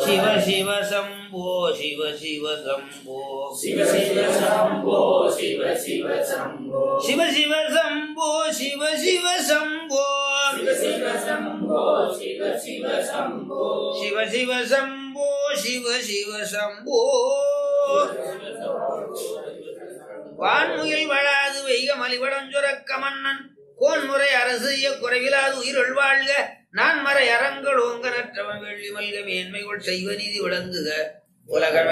சிவ சிவ சம்போ சிவ சிவ சம்போ சிவ சிவ சம்போ சிவ சிவ சம்போ சிவ சிவ சம்போ சிவ சிவ சம்போ சிவ சிவ சம்போ சிவ சிவ சம்போ சிவ சிவ சம்போ சிவ சிவ சம்போ வான்முகில் வளாது வெய்க மலிவடஞ்சுரக்க மன்னன் கோன்முறை அரசு குறைவிலாது உயிரொள் வாழ்க நான் மறை அறங்கள் ஓங்க நற்றவன் வெள்ளி மல்க மேன்மைகள் செய்வ நீதி விளங்குக உலக